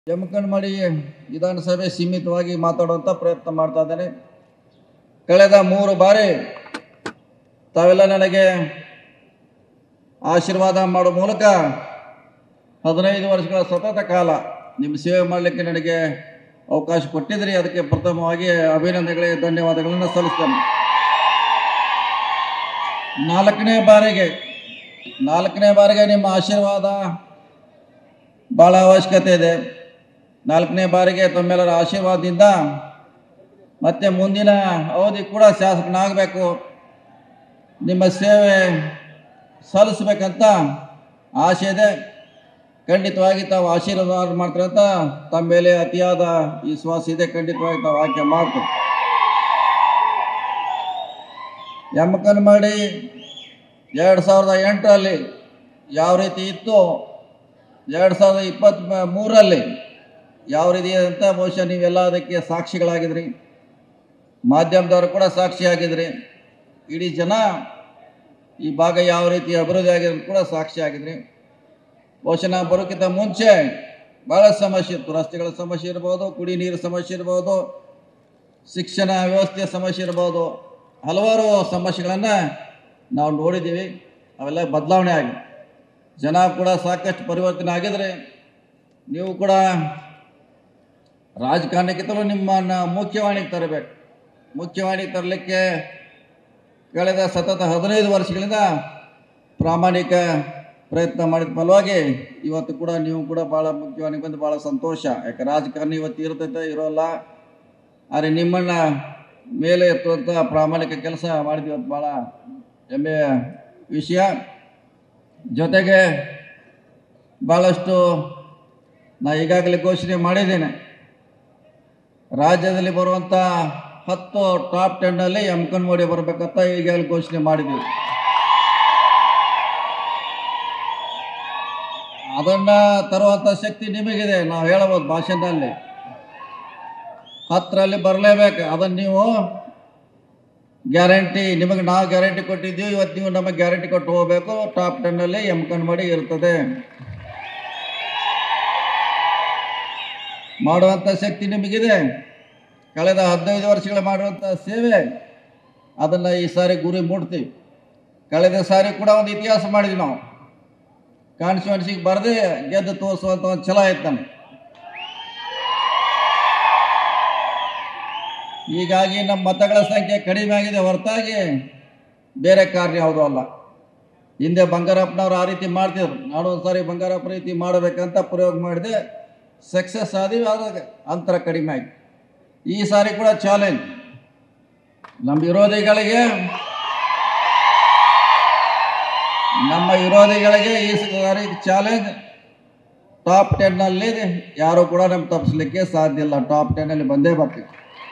ಜಮಖಂಡಮಡಿ ವಿಧಾನಸಭೆ ಸೀಮಿತವಾಗಿ ಮಾತಾಡುವಂಥ ಪ್ರಯತ್ನ ಮಾಡ್ತಾ ಇದ್ದೇನೆ ಕಳೆದ ಮೂರು ಬಾರಿ ತಾವೆಲ್ಲ ನನಗೆ ಆಶೀರ್ವಾದ ಮಾಡೋ ಮೂಲಕ ಹದಿನೈದು ವರ್ಷಗಳ ಸತತ ಕಾಲ ನಿಮ್ಮ ಸೇವೆ ಮಾಡಲಿಕ್ಕೆ ನನಗೆ ಅವಕಾಶ ಕೊಟ್ಟಿದ್ರಿ ಅದಕ್ಕೆ ಪ್ರಥಮವಾಗಿ ಅಭಿನಂದನೆಗಳಿಗೆ ಧನ್ಯವಾದಗಳನ್ನು ಸಲ್ಲಿಸ್ತೇನೆ ನಾಲ್ಕನೇ ಬಾರಿಗೆ ನಾಲ್ಕನೇ ಬಾರಿಗೆ ನಿಮ್ಮ ಆಶೀರ್ವಾದ ಭಾಳ ಅವಶ್ಯಕತೆ ಇದೆ ನಾಲ್ಕನೇ ಬಾರಿಗೆ ತಮ್ಮೆಲ್ಲರ ಆಶೀರ್ವಾದದಿಂದ ಮತ್ತೆ ಮುಂದಿನ ಅವಧಿ ಕೂಡ ಶಾಸಕನಾಗಬೇಕು ನಿಮ್ಮ ಸೇವೆ ಸಲ್ಲಿಸ್ಬೇಕಂತ ಆಸೆ ಇದೆ ಖಂಡಿತವಾಗಿ ತಾವು ಆಶೀರ್ವಾದ ಮಾಡ್ತಾರೆ ಅಂತ ತಮ್ಮ ಮೇಲೆ ಅತಿಯಾದ ವಿಶ್ವಾಸ ಇದೆ ಖಂಡಿತವಾಗಿ ತಾವು ಆಯ್ಕೆ ಮಾಡ್ತೀವಿ ಎಮ್ಮಕನ್ ಮಾಡಿ ಎರಡು ಸಾವಿರದ ಎಂಟರಲ್ಲಿ ಯಾವ ರೀತಿ ಇತ್ತು ಎರಡು ಸಾವಿರದ ಇಪ್ಪತ್ತ್ ಮೂರರಲ್ಲಿ ಯಾವ ರೀತಿ ಅಂತ ಬಹುಶಃ ನೀವೆಲ್ಲ ಅದಕ್ಕೆ ಸಾಕ್ಷಿಗಳಾಗಿದ್ರಿ ಮಾಧ್ಯಮದವರು ಕೂಡ ಸಾಕ್ಷಿಯಾಗಿದ್ರಿ ಇಡೀ ಜನ ಈ ಭಾಗ ಯಾವ ರೀತಿ ಅಭಿವೃದ್ಧಿ ಆಗಿದೆ ಕೂಡ ಸಾಕ್ಷಿ ಆಗಿದ್ರಿ ಬಹುಶಃ ನಾವು ಬರೋಕ್ಕಿಂತ ಮುಂಚೆ ಭಾಳ ಸಮಸ್ಯೆ ಇತ್ತು ರಸ್ತೆಗಳ ಸಮಸ್ಯೆ ಇರ್ಬೋದು ಕುಡಿ ನೀರು ಸಮಸ್ಯೆ ಇರ್ಬೋದು ಶಿಕ್ಷಣ ವ್ಯವಸ್ಥೆಯ ಸಮಸ್ಯೆ ಇರ್ಬೋದು ಹಲವಾರು ಸಮಸ್ಯೆಗಳನ್ನು ನಾವು ನೋಡಿದ್ದೀವಿ ಅವೆಲ್ಲ ಬದಲಾವಣೆ ಆಗಿದೆ ಜನ ಕೂಡ ಸಾಕಷ್ಟು ಪರಿವರ್ತನೆ ಆಗಿದ್ರೆ ನೀವು ಕೂಡ ರಾಜಕಾರಣಕ್ಕಿಂತಲೂ ನಿಮ್ಮನ್ನು ಮುಖ್ಯವಾಣಿಗೆ ತರಬೇಕು ಮುಖ್ಯವಾಣಿಗೆ ತರಲಿಕ್ಕೆ ಕಳೆದ ಸತತ ಹದಿನೈದು ವರ್ಷಗಳಿಂದ ಪ್ರಾಮಾಣಿಕ ಪ್ರಯತ್ನ ಮಾಡಿದ ಫಲವಾಗಿ ಇವತ್ತು ಕೂಡ ನೀವು ಕೂಡ ಭಾಳ ಮುಖ್ಯವಾಣಿಗೆ ಬಂದು ಭಾಳ ಸಂತೋಷ ಯಾಕೆ ರಾಜಕಾರಣ ಇವತ್ತು ಇರ್ತೈತೆ ಇರೋಲ್ಲ ಆದರೆ ನಿಮ್ಮನ್ನು ಮೇಲೆ ಎತ್ತುವಂಥ ಪ್ರಾಮಾಣಿಕ ಕೆಲಸ ಮಾಡಿದ್ವಿ ಇವತ್ತು ಭಾಳ ಹೆಮ್ಮೆಯ ವಿಷಯ ಜೊತೆಗೆ ಭಾಳಷ್ಟು ನಾ ಈಗಾಗಲೇ ಘೋಷಣೆ ಮಾಡಿದ್ದೇನೆ ರಾಜ್ಯದಲ್ಲಿ ಬರುವಂಥ ಹತ್ತು ಟಾಪ್ ಟೆನ್ನಲ್ಲಿ ಎಮ್ಕನ್ಮೋಡಿ ಬರಬೇಕಂತ ಈಗಾಗಲೇ ಘೋಷಣೆ ಮಾಡಿದ್ದೀವಿ ಅದನ್ನು ತರುವಂಥ ಶಕ್ತಿ ನಿಮಗಿದೆ ನಾವು ಹೇಳಬಹುದು ಭಾಷಣದಲ್ಲಿ ಹತ್ತರಲ್ಲಿ ಬರಲೇಬೇಕು ಅದನ್ನು ನೀವು ಗ್ಯಾರಂಟಿ ನಿಮಗೆ ನಾವು ಗ್ಯಾರಂಟಿ ಕೊಟ್ಟಿದ್ದೀವಿ ಇವತ್ತು ನೀವು ನಮಗೆ ಗ್ಯಾರಂಟಿ ಕೊಟ್ಟು ಹೋಗಬೇಕು ಟಾಪ್ ಟೆನ್ನಲ್ಲಿ ಎಮ್ ಮಾಡಿ ಇರ್ತದೆ ಮಾಡುವಂಥ ಶಕ್ತಿ ನಿಮಗಿದೆ ಕಳೆದ ಹದಿನೈದು ವರ್ಷಗಳು ಮಾಡುವಂಥ ಸೇವೆ ಅದನ್ನು ಈ ಸಾರಿ ಗುರಿ ಮುಟ್ತೀವಿ ಕಳೆದ ಸಾರಿ ಕೂಡ ಒಂದು ಇತಿಹಾಸ ಮಾಡಿದ್ವಿ ನಾವು ಕಾನ್ಸ್ಟಿಟ್ಯೂನ್ಸಿಗೆ ಬರದೆ ಗೆದ್ದು ತೋರಿಸುವಂಥ ಒಂದು ಛಲ ಆಯ್ತು ನನಗೆ ಹೀಗಾಗಿ ನಮ್ಮ ಮತಗಳ ಸಂಖ್ಯೆ ಕಡಿಮೆ ಆಗಿದೆ ಹೊರತಾಗಿ ಬೇರೆ ಕಾರಣ ಯಾವುದೂ ಅಲ್ಲ ಹಿಂದೆ ಬಂಗಾರಪ್ಪನವ್ರು ಆ ರೀತಿ ಮಾಡ್ತಿದ್ರು ನಾನು ಒಂದು ಸಾರಿ ಬಂಗಾರಪ್ಪ ರೀತಿ ಮಾಡಬೇಕಂತ ಪ್ರಯೋಗ ಮಾಡಿದೆ ಸಕ್ಸಸ್ ಆದೀವಿ ಆದಾಗ ಅಂತರ ಕಡಿಮೆ ಆಯ್ತು ಈ ಸಾರಿ ಕೂಡ ಚಾಲೆಂಜ್ ನಮ್ಮ ವಿರೋಧಿಗಳಿಗೆ ನಮ್ಮ ವಿರೋಧಿಗಳಿಗೆ ಈ ಸಾರಿ ಚಾಲೆಂಜ್ ಟಾಪ್ ಟೆನ್ನಲ್ಲಿ ಯಾರು ಕೂಡ ನಮ್ಗೆ ತಪ್ಪಿಸ್ಲಿಕ್ಕೆ ಸಾಧ್ಯ ಇಲ್ಲ ಟಾಪ್ ಟೆನ್ನಲ್ಲಿ ಬಂದೇ ಬರ್ತೀವಿ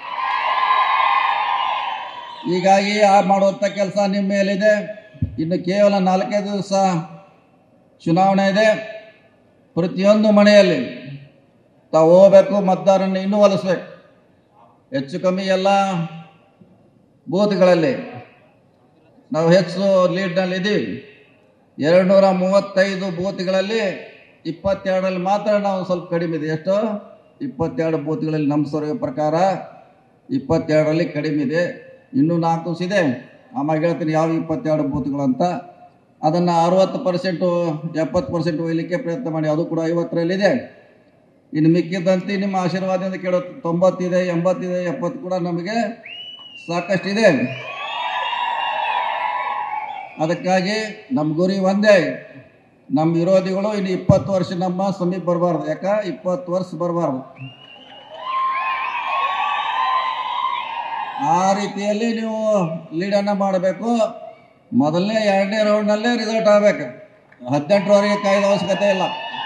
ಹೀಗಾಗಿ ಆ ಮಾಡುವಂಥ ಕೆಲಸ ನಿಮ್ಮ ಮೇಲಿದೆ ಇನ್ನು ಕೇವಲ ನಾಲ್ಕೈದು ದಿವಸ ಚುನಾವಣೆ ಇದೆ ಪ್ರತಿಯೊಂದು ಮನೆಯಲ್ಲಿ ತಾವು ಹೋಗ್ಬೇಕು ಮತದಾರನ್ನು ಇನ್ನೂ ಒಲಿಸ್ಬೇಕು ಹೆಚ್ಚು ಕಮ್ಮಿ ಎಲ್ಲ ಬೂತ್ಗಳಲ್ಲಿ ನಾವು ಹೆಚ್ಚು ಲೀಡ್ನಲ್ಲಿ ಇದ್ದೀವಿ ಎರಡು ನೂರ ಮೂವತ್ತೈದು ಬೂತ್ಗಳಲ್ಲಿ ಇಪ್ಪತ್ತೆರಡರಲ್ಲಿ ಮಾತ್ರ ನಾವು ಸ್ವಲ್ಪ ಕಡಿಮೆ ಇದೆ ಎಷ್ಟು ಇಪ್ಪತ್ತೆರಡು ಬೂತ್ಗಳಲ್ಲಿ ನಮ್ಮ ಸರ್ವೆ ಪ್ರಕಾರ ಇಪ್ಪತ್ತೆರಡರಲ್ಲಿ ಕಡಿಮೆ ಇದೆ ಇನ್ನೂ ನಾಲ್ಕು ದಿವಸ ಇದೆ ಆಮೇಲೆ ಹೇಳ್ತೀನಿ ಯಾವ ಇಪ್ಪತ್ತೆರಡು ಬೂತ್ಗಳಂತ ಅದನ್ನು ಅರುವತ್ತು ಪರ್ಸೆಂಟು ಎಪ್ಪತ್ತು ಪರ್ಸೆಂಟ್ ಒಯ್ಯಲಿಕ್ಕೆ ಪ್ರಯತ್ನ ಮಾಡಿ ಅದು ಕೂಡ ಐವತ್ತರಲ್ಲಿದೆ ಇನ್ನು ಮಿಕ್ಕಿದ್ದಂತೆ ನಿಮ್ಮ ಆಶೀರ್ವಾದದಿಂದ ಕೇಳೋ ತೊಂಬತ್ತಿದೆ ಎಂಬತ್ತಿದೆ ಎಪ್ಪತ್ತು ಕೂಡ ನಮಗೆ ಸಾಕಷ್ಟಿದೆ ಅದಕ್ಕಾಗಿ ನಮ್ಮ ಗುರಿ ಒಂದೇ ನಮ್ಮ ವಿರೋಧಿಗಳು ಇನ್ನು ಇಪ್ಪತ್ತು ವರ್ಷ ನಮ್ಮ ಸಮೀಪ ಬರಬಾರ್ದು ಯಾಕ ಇಪ್ಪತ್ತು ವರ್ಷ ಬರಬಾರ್ದು ಆ ರೀತಿಯಲ್ಲಿ ನೀವು ಲೀಡನ್ನು ಮಾಡಬೇಕು ಮೊದಲನೇ ಎರಡನೇ ರೌಂಡ್ನಲ್ಲೇ ರಿಸಲ್ಟ್ ಆಗಬೇಕು ಹದಿನೆಂಟರವರೆಗೆ ಕಾಯ್ದ ಅವಶ್ಯಕತೆ ಇಲ್ಲ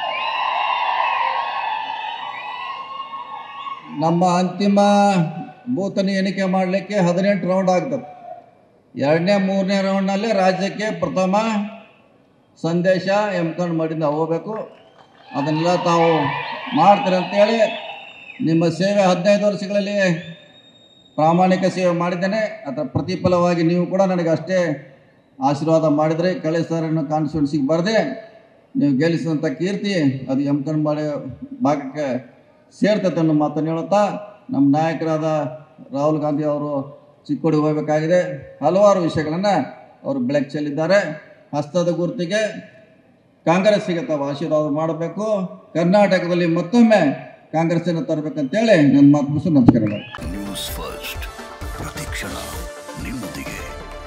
ನಮ್ಮ ಅಂತಿಮ ಬೂತನ್ನು ಎಣಿಕೆ ಮಾಡಲಿಕ್ಕೆ ಹದಿನೆಂಟು ರೌಂಡ್ ಆಗ್ತದೆ ಎರಡನೇ ಮೂರನೇ ರೌಂಡ್ನಲ್ಲಿ ರಾಜ್ಯಕ್ಕೆ ಪ್ರಥಮ ಸಂದೇಶ ಎಮ್ಕೊಂಡು ಮಾಡಿಂದ ಹೋಗಬೇಕು ಅದನ್ನೆಲ್ಲ ತಾವು ಮಾಡ್ತೀರಿ ಅಂತೇಳಿ ನಿಮ್ಮ ಸೇವೆ ಹದಿನೈದು ವರ್ಷಗಳಲ್ಲಿ ಪ್ರಾಮಾಣಿಕ ಸೇವೆ ಮಾಡಿದ್ದೇನೆ ಅದರ ಪ್ರತಿಫಲವಾಗಿ ನೀವು ಕೂಡ ನನಗೆ ಅಷ್ಟೇ ಆಶೀರ್ವಾದ ಮಾಡಿದರೆ ಕಳೆ ಸರನ್ನು ಕಾನ್ಸ್ಟಿಟ್ಯೂನ್ಸಿಗೆ ಬರದೆ ನೀವು ಗೆಲ್ಲಿಸಿದಂಥ ಕೀರ್ತಿ ಅದು ಎಮ್ ಮಾಡಿ ಭಾಗಕ್ಕೆ ಸೇರ್ತೈತೆ ಅನ್ನೋ ಮಾತನ್ನು ಹೇಳುತ್ತಾ ನಮ್ಮ ನಾಯಕರಾದ ರಾಹುಲ್ ಗಾಂಧಿ ಅವರು ಚಿಕ್ಕೋಡಿ ಹೋಗಬೇಕಾಗಿದೆ ಹಲವಾರು ವಿಷಯಗಳನ್ನು ಅವರು ಬೆಳಕು ಚೆಲ್ಲಿದ್ದಾರೆ ಹಸ್ತದ ಗುರುತಿಗೆ ಕಾಂಗ್ರೆಸ್ಸಿಗೆ ತಾವು ಆಶೀರ್ವಾದ ಮಾಡಬೇಕು ಕರ್ನಾಟಕದಲ್ಲಿ ಮತ್ತೊಮ್ಮೆ ಕಾಂಗ್ರೆಸ್ಸನ್ನು ತರಬೇಕಂತೇಳಿ ನನ್ನ ಮಾತು ಮುಗಿಸು ನಮಸ್ಕಾರಗಳು ನ್ಯೂಸ್ ಫಸ್ಟ್ ಪ್ರತಿಕ್ಷಣ ನಿಮ್ಮೊಂದಿಗೆ